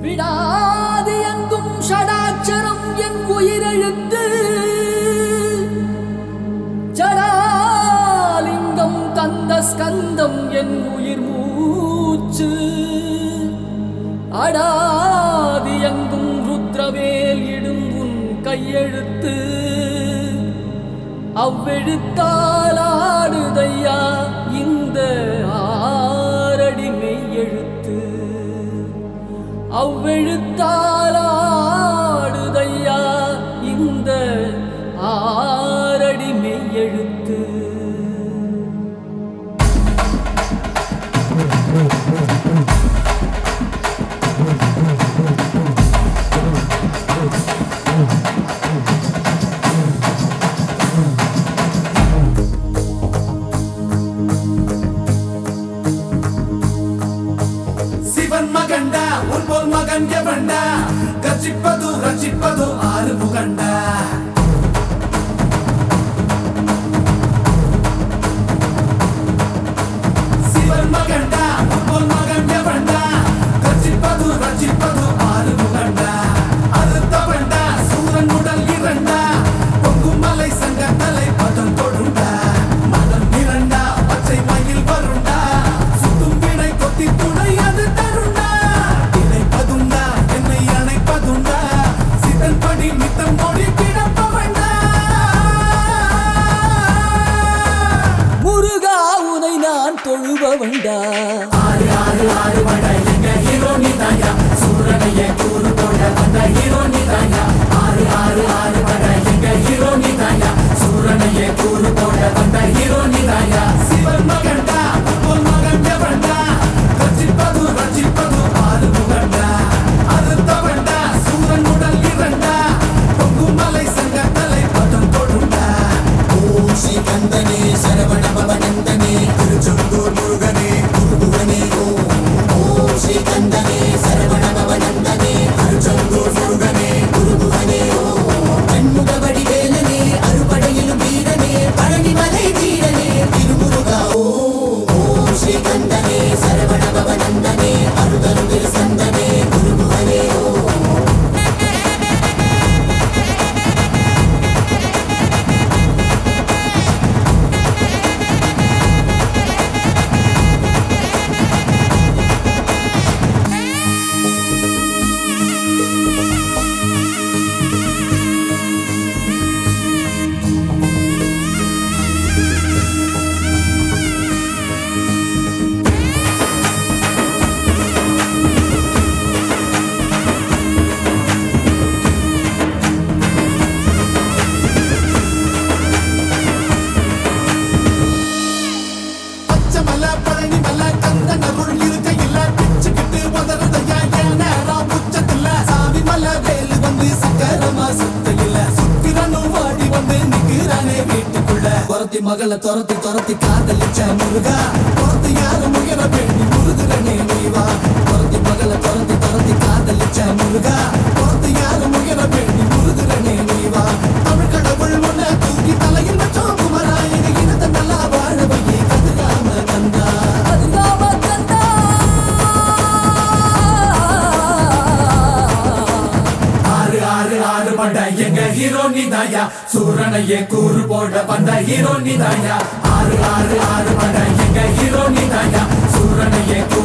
விடாது எங்கும் ஷடாட்சரம் என் உயிரெழுத்து ஜடாலிங்கம் கந்த ஸ்கந்தம் என் உயிர் மூச்சு அடாதி எங்கும் ருத்ரவேல் இடும் உன் கையெழுத்து அவ்வெழுத்தால் ஆடுதையா இந்த ஆரடி மெய்யெழுத்து அவ்வெழுத்தால் ஆடுதையா இந்த ஆரடி மெய்யெழுத்து சிவன் மகண்டா உன் போல் மகன் எவண்டா கர்ஜிப்பது ரச்சிப்பது ஆறு முகண்டா சிவன் மகண்டா உன் போல் மகன் எவண்டா கர்ஜிப்பது ரச்சிப்பது ஆறு முகண்டா அறுத்தவண்டா சூரன் உடல் இரண்டா பொங்கும் மலை சங்க தலை பதம் கொடுண்டா மனம் இரண்டா பச்சை மயில் வருண்டா சுத்தும் வினை கொத்தி துணை அது தருண்டா இணைப்பதுண்டா என்னை அணைப்பதுண்டா சிதன் படி மித்தம் மொழி கிடப்பவண்டா முருகா உனை நான் தொழுபவண்டா ஆறு ஆறு ஆறு வட எங்க ஹீரோ நீதாயா சூரனையே கூறு போட வந்த ஹீரோ நீதாயா ஆறு ஆறு ஆறு வட எங்க ஹீரோ நீதாயா சூரனையே கூறு போட வந்த ஹீரோ நீதாயா சிவன் மகன்டா உன் மகன் எவன்டா ரச்சிப்பது ரச்சிப்பது ஆறு முகண்டா அறுத்தவன்டா சூரன் உடல் இரண்டா பொங்கும் மலை சங்க தலை பதம் கொடுண்டா ஓம் ஸ்ரீ கந்தனே சரவண பவனந்தனே திருச்செந்தூர் முருகனே குருபுவனே ஓம் ஓம் ஸ்ரீ கந்தனே சரவண பவனந்தனே திருச்செந்தூர் முருகனே குருபுவனே ஓம் கண்முகவடி வேலனே அறுபடையிலும் வீரனே பழனிமலை வீரனே திருமுருகா ஓம் ஓம் ஸ்ரீ கந்தனே சரவண பவனந்தனே அருதருதில் சந்தனே குருபுவனே ஓம் பச்சைமலை, பழனிமலை, கந்தன் அருள் இருக்கையில பிச்சுக்கிட்டு உதறுதையா என் நேரம் உச்சத்தில. சாமிமலை, வேலு வந்து சக்கரமா சுத்தையில. சுக்கிரனும் ஓடி வந்து நிக்கிறானே வீட்டுக்குள்ள. துரத்தி மகளை துரத்தி துரத்தி காதலிச்ச முருகா துரத்தி யாரும் உயர வேண்டி முருகனே நீவா துரத்தி மகளை துரத்தி துரத்தி காதலிச்ச முருகா துரத்தி யாரும் உயர வேண்டி முருகனே நீவா தமிழ் கடவுள் முன்ன தூக்கி தலையில் வச்சோம் குமரா எங்க இனத்தை நல்லா வாழ வையே கதிராம கந்தா அதுதாம கந்தா ஆறு ஆறு ஆறு பண்ட எங்க ஹீரோ நீதாயா சூரனையே கூறு போட வந்த ஹீரோ நீதாயா ஆறு ஆறு ஆறு பண்ட எங்க ஹீரோ நீதாயா சூரனையே